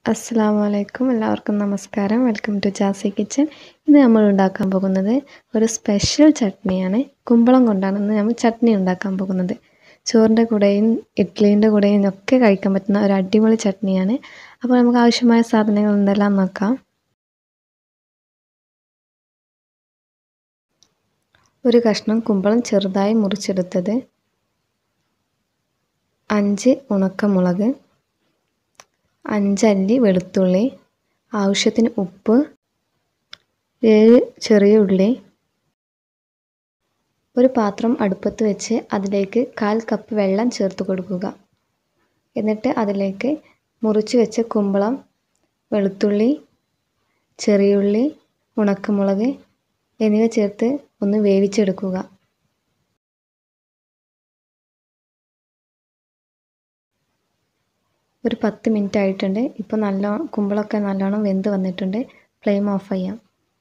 അസ്സാം വലൈക്കും എല്ലാവർക്കും നമസ്കാരം വെൽക്കം ടു ജാസി കിച്ചൻ ഇന്ന് നമ്മൾ ഉണ്ടാക്കാൻ പോകുന്നത് ഒരു സ്പെഷ്യൽ ചട്നിയാണ് കുമ്പളം കൊണ്ടാണ് ഇന്ന് നമ്മൾ ചട്നി ഉണ്ടാക്കാൻ പോകുന്നത് ചോറിൻ്റെ കൂടെയും ഇഡ്ഡലീൻ്റെ കൂടെയും ഒക്കെ കഴിക്കാൻ പറ്റുന്ന ഒരു അടിപൊളി ചട്നിയാണ് അപ്പോൾ നമുക്ക് ആവശ്യമായ സാധനങ്ങൾ എന്തെല്ലാം നോക്കാം ഒരു കഷ്ണം കുമ്പളം ചെറുതായി മുറിച്ചെടുത്തത് അഞ്ച് ഉണക്കമുളക് അഞ്ചല്ലി വെളുത്തുള്ളി ആവശ്യത്തിന് ഉപ്പ് ഏഴ് ചെറിയ ഉള്ളി ഒരു പാത്രം അടുപ്പത്ത് വെച്ച് അതിലേക്ക് കാൽ കപ്പ് വെള്ളം ചേർത്ത് കൊടുക്കുക എന്നിട്ട് അതിലേക്ക് മുറിച്ച് വെച്ച കുമ്പളം വെളുത്തുള്ളി ചെറിയുള്ളി ഉണക്കമുളക് എന്നിവ ചേർത്ത് ഒന്ന് വേവിച്ചെടുക്കുക ഒരു പത്ത് മിനിറ്റ് ആയിട്ടുണ്ട് ഇപ്പോൾ നല്ല കുമ്പളൊക്കെ നല്ലോണം വെന്ത് വന്നിട്ടുണ്ട് ഫ്ലെയിം ഓഫ് ചെയ്യാം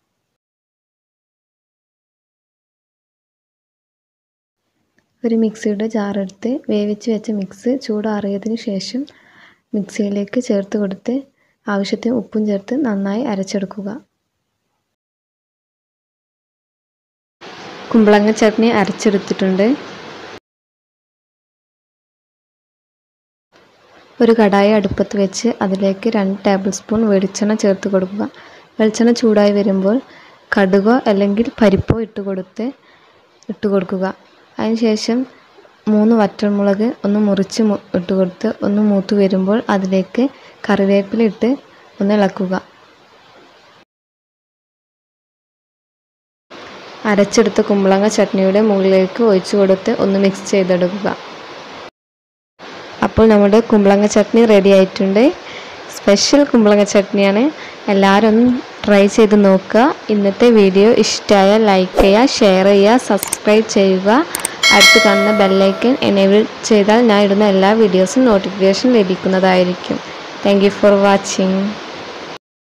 ഒരു മിക്സിയുടെ ജാറെടുത്ത് വേവിച്ച് വെച്ച മിക്സ് ചൂടാറിയതിന് ശേഷം മിക്സിയിലേക്ക് ചേർത്ത് കൊടുത്ത് ആവശ്യത്തിന് ഉപ്പും ചേർത്ത് നന്നായി അരച്ചെടുക്കുക കുമ്പളങ്ങ ചട്നി അരച്ചെടുത്തിട്ടുണ്ട് ഒരു കടായി അടുപ്പത്ത് വെച്ച് അതിലേക്ക് രണ്ട് ടേബിൾ സ്പൂൺ വെളിച്ചെണ്ണ ചേർത്ത് കൊടുക്കുക വെളിച്ചെണ്ണ ചൂടായി വരുമ്പോൾ കടുകോ അല്ലെങ്കിൽ പരിപ്പോ ഇട്ട് കൊടുത്ത് ഇട്ട് കൊടുക്കുക അതിനുശേഷം മൂന്ന് വറ്റൽമുളക് ഒന്ന് മുറിച്ച് ഇട്ട് കൊടുത്ത് ഒന്ന് മൂത്ത് വരുമ്പോൾ അതിലേക്ക് കറിവേപ്പില ഇട്ട് ഒന്ന് ഇളക്കുക അരച്ചെടുത്ത കുമ്പളങ്ങ ചട്നിയുടെ മുകളിലേക്ക് ഒഴിച്ചു കൊടുത്ത് ഒന്ന് മിക്സ് ചെയ്തെടുക്കുക അപ്പോൾ നമ്മുടെ കുമ്പളങ്ങ ചട്നി റെഡി ആയിട്ടുണ്ട് സ്പെഷ്യൽ കുമ്പളങ്ങ ചട്നിയാണ് എല്ലാവരും ഒന്ന് ട്രൈ ചെയ്ത് നോക്കുക ഇന്നത്തെ വീഡിയോ ഇഷ്ടമായാൽ ലൈക്ക് ചെയ്യുക ഷെയർ ചെയ്യുക സബ്സ്ക്രൈബ് ചെയ്യുക അടുത്ത് കാണുന്ന ബെല്ലൈക്കൻ എനേബിൾ ചെയ്താൽ ഞാൻ ഇടുന്ന എല്ലാ വീഡിയോസും നോട്ടിഫിക്കേഷൻ ലഭിക്കുന്നതായിരിക്കും താങ്ക് ഫോർ വാച്ചിങ്